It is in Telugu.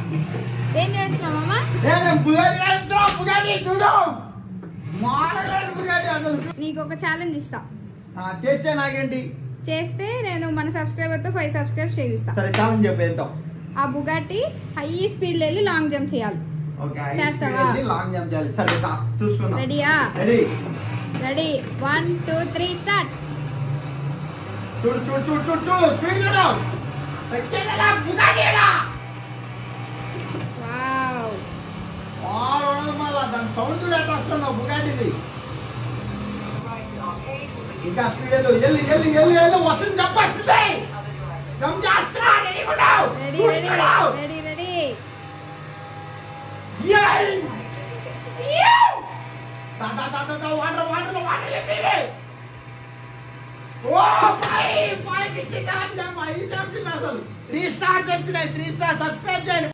ఏం చేస్తున్నావు మామ నేను బుగాడి నడుపుతున్నా, బుగాడి చూడు మారలేదు బుగాడి అసలు నీకు ఒక ఛాలెంజ్ ఇస్తా ఆ, చేస్తే నాకేంటి చేస్తే నేను మన సబ్స్క్రైబర్ తో ఫైవ్ సబ్స్క్రైబ్ చేయిస్తా సరే ఛాలెంజ్ చెప్పు ఏంటో ఆ బుగాటి హై స్పీడ్ వెళ్ళి లాంగ్ జంప్ చేయాలి ఓకే చేస్తావా? లాంగ్ జంప్ చేయాలి సరే కా, చూసుకుందాం రెడీయా ready ready one two three start చూడు చూడు చూడు చూడు చూడు స్పీడ్ చూడు ఎక్కేదలా బుగాడిరా వావ్ ఆరు మళ్ళా దాని సౌండ్ చూడు ఎట్లా వస్తుందో బుగాడిది ఇంకా స్పీడ్ వెళ్ళు ఎల్లు ఎల్లు ఎల్లు ఎల్లు వస్తుంది చెప్పొస్తుంది జంప్ చేస్తున్నా రెడీ ఉన్నావు ready ready ready ready water water water లేపేది ఓ పై పై కిసి జాన్ జంప్ ఐదు జంప్ అసలు త్రీ స్టార్స్ వచ్చినాయి త్రీ స్టార్ సబ్స్క్రైబ్ చేయండి